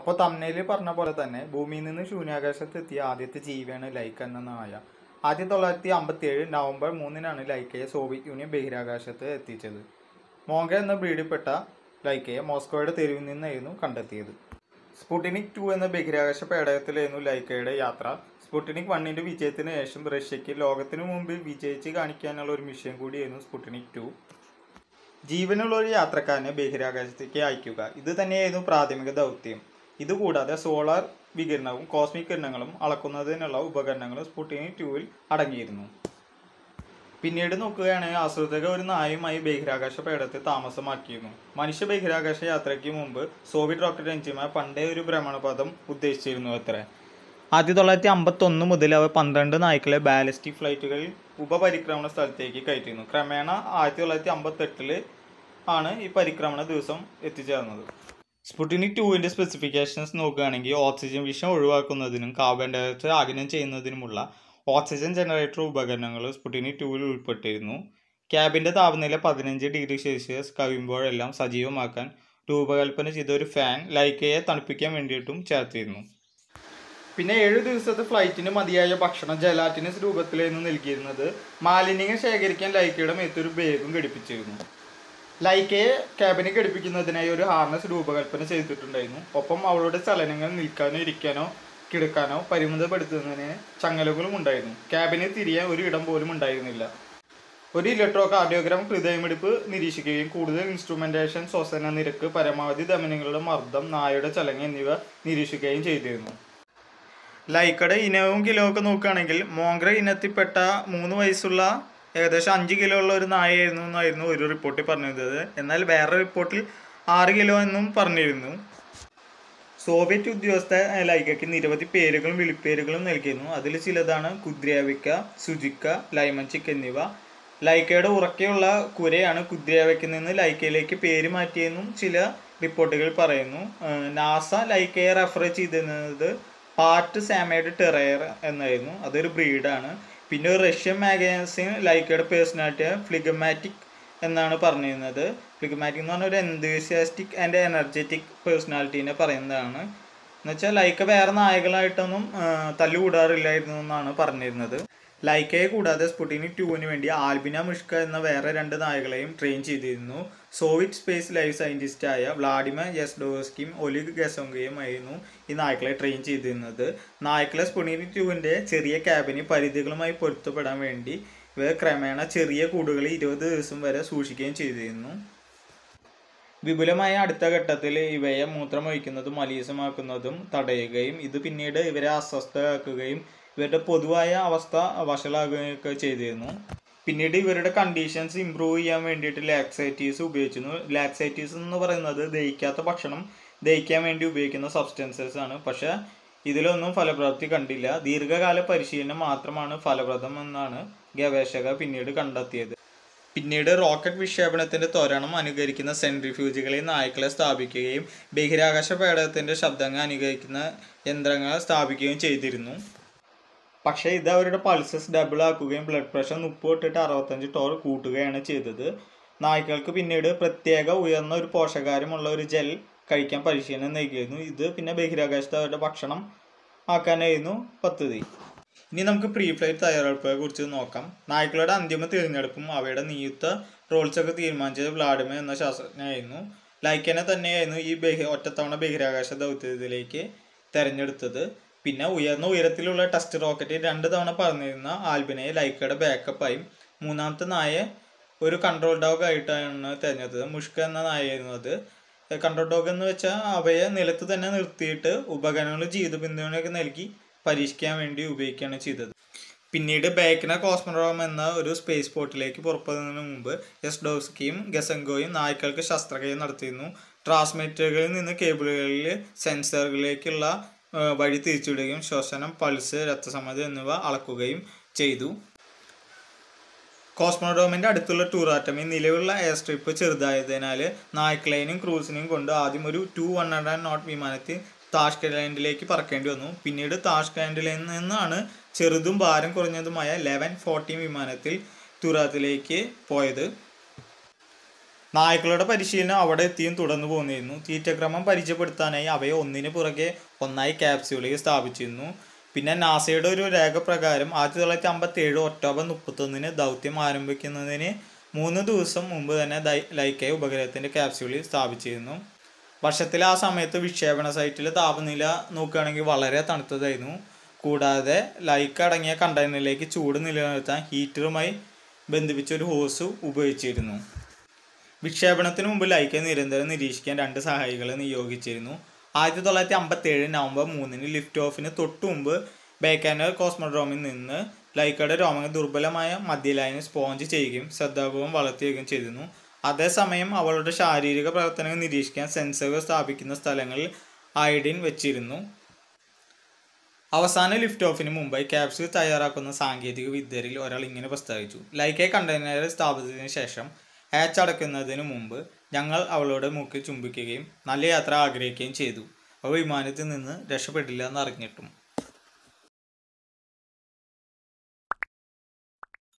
അപ്പോൾ തമ്മിൽ പറഞ്ഞ പോലെ തന്നെ ഭൂമിയിൽ നിന്ന് ശൂന്യാകാശത്ത് എത്തിയ ആദ്യത്തെ ജീവിയാണ് ലൈക്ക എന്ന നായ ആയിരത്തി തൊള്ളായിരത്തി അമ്പത്തി ഏഴ് നവംബർ മൂന്നിനാണ് ലൈക്കയെ സോവിയറ്റ് യൂണിയൻ ബഹിരാകാശത്ത് എത്തിച്ചത് മോങ്ക എന്ന ബ്രീഡിൽപ്പെട്ട ലൈക്കയെ മോസ്കോയുടെ തെരുവിൽ നിന്നായിരുന്നു കണ്ടെത്തിയത് സ്പുട്ടിനിക് ടു എന്ന ബഹിരാകാശ പേടകത്തിലായിരുന്നു ലൈക്കയുടെ യാത്ര സ്പുട്ടിനിക് വണ്ണിന്റെ വിജയത്തിന് ശേഷം റഷ്യക്ക് ലോകത്തിനു മുമ്പിൽ വിജയിച്ച് കാണിക്കാനുള്ള ഒരു മിഷൻ കൂടിയായിരുന്നു സ്പുട്ടിനിക് ടു ജീവനുള്ള ഒരു യാത്രക്കാരനെ ബഹിരാകാശത്തേക്ക് അയക്കുക ഇത് തന്നെയായിരുന്നു പ്രാഥമിക ദൗത്യം ഇതുകൂടാതെ സോളാർ വികിരണവും കോസ്മിക് കിരണങ്ങളും അളക്കുന്നതിനുള്ള ഉപകരണങ്ങളും സ്പുട്ടിനിക് ടൂവിൽ അടങ്ങിയിരുന്നു പിന്നീട് നോക്കുകയാണെങ്കിൽ ആസൂത്രക ഒരു നായുമായി ബഹിരാകാശ പേടത്തിൽ താമസമാക്കിയിരുന്നു മനുഷ്യ ബഹിരാകാശ യാത്രയ്ക്ക് മുമ്പ് സോവിയറ്റ് റോക്കറ്റ് എഞ്ചിന്മാർ പണ്ടേ ഒരു ഭ്രമണപഥം ഉദ്ദേശിച്ചിരുന്നു അത്ര ആയിരത്തി തൊള്ളായിരത്തി അമ്പത്തി ഒന്ന് മുതൽ അവർ പന്ത്രണ്ട് നായ്ക്കളെ ബാലിസ്റ്റിക് ഫ്ലൈറ്റുകളിൽ ഉപപരിക്രമണ സ്ഥലത്തേക്ക് കയറ്റിയിരുന്നു ക്രമേണ ആയിരത്തി തൊള്ളായിരത്തി അമ്പത്തെട്ടില് ആണ് ഈ പരിക്രമണ ദിവസം എത്തിച്ചേർന്നത് സ്പുട്ടിനിക് ടുവിൻ്റെ സ്പെസിഫിക്കേഷൻസ് നോക്കുകയാണെങ്കിൽ ഓക്സിജൻ വിഷം ഒഴിവാക്കുന്നതിനും കാർബൺ ഡയോക്സൈഡ് ആഗിരണം ചെയ്യുന്നതിനുമുള്ള ഓക്സിജൻ ജനറേറ്റർ ഉപകരണങ്ങൾ സ്പുട്ടിനിക് ടുവിൽ ഉൾപ്പെട്ടിരുന്നു ക്യാബിൻ്റെ താപനില പതിനഞ്ച് ഡിഗ്രി സെൽഷ്യസ് കവിയുമ്പോഴെല്ലാം സജീവമാക്കാൻ രൂപകൽപ്പന ചെയ്ത ഒരു ഫാൻ ലൈക്കയെ തണുപ്പിക്കാൻ വേണ്ടിയിട്ടും ചേർത്തിരുന്നു പിന്നെ ഏഴ് ദിവസത്തെ ഫ്ലൈറ്റിന് മതിയായ ഭക്ഷണം ജലാറ്റിനസ് രൂപത്തിലായിരുന്നു നൽകിയിരുന്നത് മാലിന്യങ്ങൾ ശേഖരിക്കാൻ ലൈക്കയുടെ മേത്തൊരു ബാഗും ഘടിപ്പിച്ചിരുന്നു ലൈക്കയെ ക്യാബിന് ഘടിപ്പിക്കുന്നതിനായി ഒരു ഹാർനസ് രൂപകൽപ്പന ചെയ്തിട്ടുണ്ടായിരുന്നു ഒപ്പം അവളുടെ ചലനങ്ങൾ നിൽക്കാനോ ഇരിക്കാനോ കിടക്കാനോ പരിമിതപ്പെടുത്തുന്നതിന് ചങ്ങലകളും ഉണ്ടായിരുന്നു ക്യാബിനെ തിരിയാൻ ഒരു ഇടം പോലും ഉണ്ടായിരുന്നില്ല ഒരു ഇലക്ട്രോ കാർഡിയോഗ്രാം ഹൃദയമിടിപ്പ് നിരീക്ഷിക്കുകയും കൂടുതൽ ഇൻസ്ട്രുമെന്റേഷൻ ശ്വസന നിരക്ക് പരമാവധി ധമനികളുടെ മർദ്ദം നായയുടെ ചലനം എന്നിവ നിരീക്ഷിക്കുകയും ചെയ്തിരുന്നു ലൈക്കയുടെ ഇനവും കിലോ ഒക്കെ നോക്കുകയാണെങ്കിൽ മോങ്ക്ര ഇനത്തിൽപ്പെട്ട മൂന്ന് വയസ്സുള്ള ഏകദേശം അഞ്ച് കിലോ ഉള്ള ഒരു നായയായിരുന്നു എന്നായിരുന്നു ഒരു റിപ്പോർട്ടിൽ പറഞ്ഞിരുന്നത് എന്നാൽ വേറെ റിപ്പോർട്ടിൽ ആറ് കിലോ എന്നും പറഞ്ഞിരുന്നു സോവിയറ്റ് ഉദ്യോഗസ്ഥ ലൈക്കയ്ക്ക് നിരവധി പേരുകളും വിളിപ്പേരുകളും നൽകിയിരുന്നു അതിൽ ചിലതാണ് കുദ്ര്യാവിക്ക സുജിക്ക ലൈമൻചിക് എന്നിവ ലൈക്കയുടെ ഉറക്കെയുള്ള കുരയാണ് കുദ്ര്യാവയ്ക്കിൽ നിന്ന് ലൈക്കയിലേക്ക് പേര് മാറ്റിയെന്നും ചില റിപ്പോർട്ടുകൾ പറയുന്നു ഏഹ് നാസ ലൈക്കയെ റെഫർ ചെയ്തിരുന്നത് പാറ്റ് സാമയുടെ ടെറയർ എന്നായിരുന്നു അതൊരു ബ്രീഡാണ് പിന്നെ ഒരു റഷ്യൻ മാഗസിൻ ലൈക്കയുടെ പേഴ്സണാലിറ്റി ഫ്ലിഗമാറ്റിക് എന്നാണ് പറഞ്ഞിരുന്നത് ഫ്ലിഗമാറ്റിക് എന്ന് പറഞ്ഞ ഒരു എന്തൂസിയാസ്റ്റിക് ആൻഡ് എനർജറ്റിക് പേഴ്സണാലിറ്റീനെ പറയുന്നതാണ് എന്നുവെച്ചാൽ ലൈക്ക വേറെ നായകളായിട്ടൊന്നും ആ, തല്ലുകൂടാറില്ലായിരുന്നു എന്നാണ് പറഞ്ഞിരുന്നത് ലൈക്കയെ കൂടാതെ സ്പുട്ടിനിക് ടുവിന് വേണ്ടി ആൽബിന മിഷ്ക എന്ന വേറെ രണ്ട് നായകളെയും ട്രെയിൻ ചെയ്തിരുന്നു സോവിയറ്റ് സ്പേസ് ലൈഫ് സയൻറ്റിസ്റ്റായ വ്ളാഡിമർ യെസ്ഡോസ്കിയും ഒലിഗ് ഗസോങ്കയും ആയിരുന്നു ഈ നായ്ക്കളെ ട്രെയിൻ ചെയ്തിരുന്നത് നായ്ക്കളെ സ്പുട്ടിനിക് ടുവിൻ്റെ ചെറിയ ക്യാബിന് പരിധികളുമായി പൊരുത്തപ്പെടാൻ വേണ്ടി ഇവ ക്രമേണ ചെറിയ കൂടുകളിൽ ഇരുപത് ദിവസം വരെ സൂക്ഷിക്കുകയും ചെയ്തിരുന്നു വിപുലമായ അടുത്ത ഘട്ടത്തിൽ ഇവയെ മൂത്രമൊഴിക്കുന്നതും മലീസമാക്കുന്നതും തടയുകയും ഇത് പിന്നീട് ഇവരെ അസ്വസ്ഥരാക്കുകയും ഇവരുടെ പൊതുവായ അവസ്ഥ വഷളാകുകയൊക്കെ ചെയ്തിരുന്നു പിന്നീട് ഇവരുടെ കണ്ടീഷൻസ് ഇമ്പ്രൂവ് ചെയ്യാൻ വേണ്ടിയിട്ട് ലാക്സൈറ്റീസ് ഉപയോഗിച്ചിരുന്നു ലാക്സൈറ്റീസ് എന്ന് പറയുന്നത് ദഹിക്കാത്ത ഭക്ഷണം ദഹിക്കാൻ വേണ്ടി ഉപയോഗിക്കുന്ന സബ്സ്റ്റൻസസ് ആണ് പക്ഷെ ഇതിലൊന്നും ഫലപ്രാപ്തി കണ്ടില്ല ദീർഘകാല പരിശീലനം മാത്രമാണ് ഫലപ്രദം എന്നാണ് ഗവേഷകർ പിന്നീട് കണ്ടെത്തിയത് പിന്നീട് റോക്കറ്റ് വിക്ഷേപണത്തിന്റെ ത്വരണം അനുകരിക്കുന്ന സെൻട്രിഫ്യൂജുകളിൽ നായ്ക്കളെ സ്ഥാപിക്കുകയും ബഹിരാകാശ പേടകത്തിന്റെ ശബ്ദങ്ങൾ അനുകരിക്കുന്ന യന്ത്രങ്ങൾ സ്ഥാപിക്കുകയും ചെയ്തിരുന്നു പക്ഷേ ഇത് അവരുടെ പൾസസ് ഡബിൾ ആക്കുകയും ബ്ലഡ് പ്രഷർ മുപ്പത് തൊട്ടിട്ട് അറുപത്തഞ്ച് ടോർ കൂട്ടുകയാണ് ചെയ്തത് നായ്ക്കൾക്ക് പിന്നീട് പ്രത്യേക ഉയർന്ന ഒരു പോഷകാരമുള്ള ഒരു ജെൽ കഴിക്കാൻ പരിശീലനം നൽകിയിരുന്നു ഇത് പിന്നെ ബഹിരാകാശത്ത് അവരുടെ ഭക്ഷണം ആക്കാനായിരുന്നു പദ്ധതി ഇനി നമുക്ക് പ്രീ ഫ്ലൈറ്റ് തയ്യാറെടുപ്പെ കുറിച്ച് നോക്കാം നായ്ക്കളുടെ അന്തിമ തിരഞ്ഞെടുപ്പും അവയുടെ നിയുക്ത റോൾസ് ഒക്കെ തീരുമാനിച്ചത് വ്ളാഡിമർ എന്ന ശാസ്ത്രജ്ഞനായിരുന്നു ലൈക്കനെ തന്നെയായിരുന്നു ഈ ബഹി ഒറ്റത്തവണ ബഹിരാകാശ ദൗത്യത്തിലേക്ക് തെരഞ്ഞെടുത്തത് പിന്നെ ഉയർന്ന ഉയരത്തിലുള്ള ടെസ്റ്റ് റോക്കറ്റ് രണ്ട് തവണ പറഞ്ഞിരുന്ന ആൽബിനെ ലൈക്കയുടെ ബാക്കപ്പായും മൂന്നാമത്തെ നായ ഒരു കൺട്രോൾ ഡോഗ് ആയിട്ടാണ് തിരഞ്ഞെടുത്തത് മുഷ്ക എന്ന നായായിരുന്നു അത് കൺട്രോൾ ഡോഗ് എന്ന് വെച്ചാൽ അവയെ നിലത്ത് തന്നെ നിർത്തിയിട്ട് ഉപകരണങ്ങൾ ജീവിത പിന്തുണയൊക്കെ നൽകി പരീക്ഷിക്കാൻ വേണ്ടി ഉപയോഗിക്കുകയാണ് ചെയ്തത് പിന്നീട് ബേക്കന കോസ്മോഡ്രോം എന്ന ഒരു സ്പേസ് പോർട്ടിലേക്ക് പുറപ്പെടുന്നതിന് മുമ്പ് എസ് ഡോസ്കിയും ഗസങ്കോയും നായ്ക്കൾക്ക് ശസ്ത്രക്രിയ നടത്തിയിരുന്നു ട്രാൻസ്മിറ്ററുകളിൽ നിന്ന് കേബിളുകളിൽ സെൻസറുകളിലേക്കുള്ള ആ, വഴി തിരിച്ചുവിടുകയും ശ്വസനം പൾസ് രക്തസമ്മർദ്ദം എന്നിവ അളക്കുകയും ചെയ്തു കോസ്മോഡോമിന്റെ അടുത്തുള്ള ടൂറാറ്റമി നിലവിലുള്ള എയർ സ്ട്രിപ്പ് ചെറുതായതിനാൽ നായ്ക്കളെയും ക്രൂസിനെയും കൊണ്ട് ആദ്യം ഒരു ടു വൺ ഹൺഡ്രഡ് നോട്ട് വിമാനത്തിൽ താഷ്കലാൻഡിലേക്ക് പറക്കേണ്ടി വന്നു പിന്നീട് താഷ്കലാൻഡിൽ നിന്നാണ് ചെറുതും ഭാരം കുറഞ്ഞതുമായ ലെവൻ ഫോർട്ടീൻ വിമാനത്തിൽ തുറാത്തിലേക്ക് പോയത് നായ്ക്കളുടെ പരിശീലനം അവിടെ എത്തിയും തുടർന്നു പോന്നിരുന്നു തീറ്റക്രമം പരിചയപ്പെടുത്താനായി അവയെ ഒന്നിനു പുറകെ ഒന്നായി ക്യാപ്സ്യൂളിൽ സ്ഥാപിച്ചിരുന്നു പിന്നെ നാസയുടെ ഒരു രേഖ പ്രകാരം ആയിരത്തി തൊള്ളായിരത്തി അമ്പത്തി ഏഴ് ഒക്ടോബർ മുപ്പത്തൊന്നിന് ദൗത്യം ആരംഭിക്കുന്നതിന് മൂന്ന് ദിവസം മുമ്പ് തന്നെ ദൈ- ലൈക്കയെ ഉപഗ്രഹത്തിന്റെ ക്യാപ്സ്യൂളിൽ സ്ഥാപിച്ചിരുന്നു വർഷത്തിൽ ആ സമയത്ത് വിക്ഷേപണ സൈറ്റിലെ താപനില നോക്കുകയാണെങ്കിൽ വളരെ തണുത്തതായിരുന്നു കൂടാതെ ലൈക്ക് അടങ്ങിയ കണ്ടെയ്നറിലേക്ക് ചൂട് നിലനിർത്താൻ ഹീറ്ററുമായി ബന്ധിപ്പിച്ച ഒരു ഹോസ് ഉപയോഗിച്ചിരുന്നു വിക്ഷേപണത്തിന് മുമ്പ് ലൈക്കയെ നിരന്തരം നിരീക്ഷിക്കാൻ രണ്ട് സഹായികളെ നിയോഗിച്ചിരുന്നു ആയിരത്തി തൊള്ളായിരത്തി അമ്പത്തി ഏഴ് നവംബർ മൂന്നിന് ലിഫ്റ്റ് ഓഫിന് തൊട്ടു മുമ്പ് ബേക്കാനർ കോസ്മോഡ്രോമിൽ നിന്ന് ലൈക്കയുടെ രോമങ്ങൾ ദുർബലമായ മധ്യലൈനെ സ്പോഞ്ച് ചെയ്യുകയും ശ്രദ്ധാപൂർവം വളർത്തുകയും ചെയ്തിരുന്നു അതേസമയം അവളുടെ ശാരീരിക പ്രവർത്തനങ്ങൾ നിരീക്ഷിക്കാൻ സെൻസറുകൾ സ്ഥാപിക്കുന്ന സ്ഥലങ്ങളിൽ അയഡിൻ വെച്ചിരുന്നു അവസാന ലിഫ്റ്റ് ഓഫിന് മുമ്പായി ക്യാപ്സ്യൂൾ തയ്യാറാക്കുന്ന സാങ്കേതിക വിദ്യരിൽ ഒരാൾ ഇങ്ങനെ പ്രസ്താവിച്ചു ലൈക്കെ കണ്ടെയ്നറിൽ സ്ഥാപിച്ചതിന് ശേഷം ഹാച്ച് അടയ്ക്കുന്നതിന് മുമ്പ് ഞങ്ങൾ അവളുടെ മൂക്കിൽ ചുംബിക്കുകയും നല്ല യാത്ര ആഗ്രഹിക്കുകയും ചെയ്തു അവ വിമാനത്തിൽ നിന്ന് രക്ഷപ്പെട്ടില്ല എന്ന് അറിഞ്ഞിട്ടും